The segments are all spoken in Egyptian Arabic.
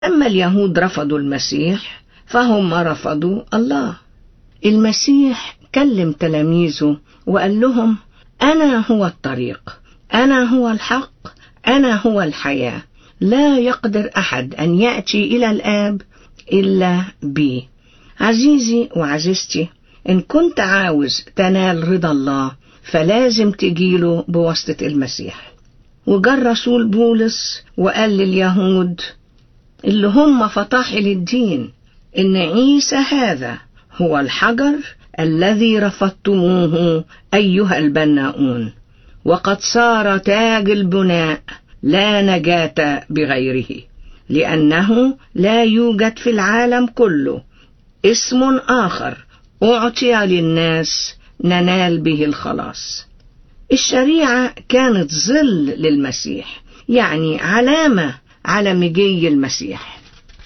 أما اليهود رفضوا المسيح فهم رفضوا الله المسيح كلم تلاميذه وقال لهم أنا هو الطريق أنا هو الحق أنا هو الحياة لا يقدر أحد أن يأتي إلى الآب إلا بي عزيزي وعزيزتي إن كنت عاوز تنال رضا الله فلازم تجيله بواسطة المسيح وجا الرسول بولس وقال لليهود اللي هم فطاحل الدين إن عيسى هذا هو الحجر الذي رفضتموه أيها البناؤون وقد صار تاج البناء لا نجاة بغيره لأنه لا يوجد في العالم كله اسم آخر أعطي للناس ننال به الخلاص الشريعة كانت ظل للمسيح يعني علامة على مجي المسيح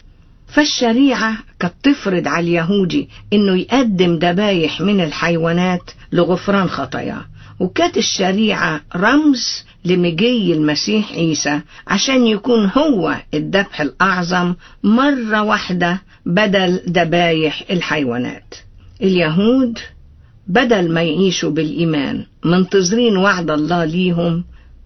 فالشريعة كانت تفرض على اليهودي انه يقدم ذبايح من الحيوانات لغفران خطاياه وكانت الشريعة رمز لمجي المسيح عيسى عشان يكون هو الذبح الأعظم مرة واحدة بدل ذبايح الحيوانات اليهود بدل ما يعيشوا بالإيمان منتظرين وعد الله ليهم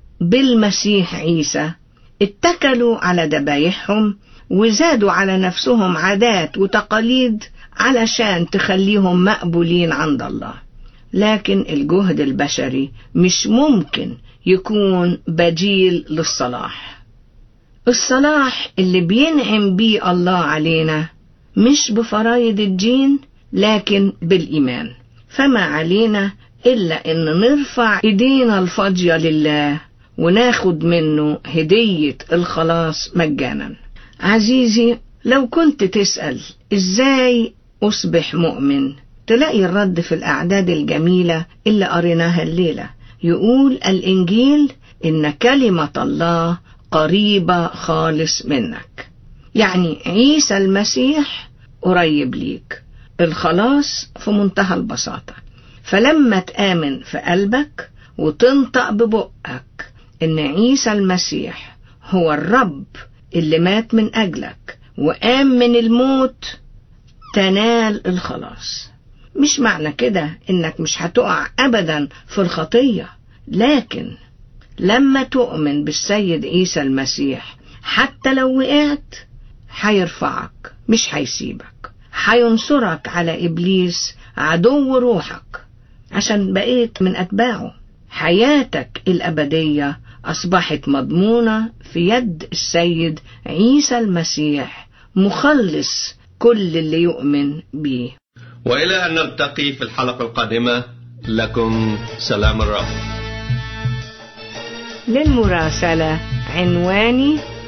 بالمسيح عيسى اتكلوا على ذبايحهم وزادوا على نفسهم عادات وتقاليد علشان تخليهم مقبولين عند الله لكن الجهد البشري مش ممكن يكون بديل للصلاح الصلاح اللي بينعم بيه الله علينا مش بفرايد الدين لكن بالإيمان فما علينا إلا إن نرفع إيدينا الفاضية لله وناخد منه هدية الخلاص مجانا عزيزي لو كنت تسأل إزاي أصبح مؤمن تلاقي الرد في الأعداد الجميلة اللي قريناها الليلة يقول الإنجيل إن كلمة الله قريبة خالص منك يعني عيسى المسيح قريب ليك الخلاص في منتهى البساطة فلما تآمن في قلبك وتنطق ببقك إن عيسى المسيح هو الرب اللي مات من أجلك وقام من الموت تنال الخلاص مش معنى كده إنك مش هتقع أبدا في الخطية لكن لما تؤمن بالسيد عيسى المسيح حتى لو وقعت هيرفعك مش هيسيبك هينصرك على إبليس عدو روحك عشان بقيت من أتباعه حياتك الأبدية أصبحت مضمونة في يد السيد عيسى المسيح مخلص كل اللي يؤمن بيه وإلى أن نلتقي في الحلقة القادمة لكم سلام الرب للمراسلة عنواني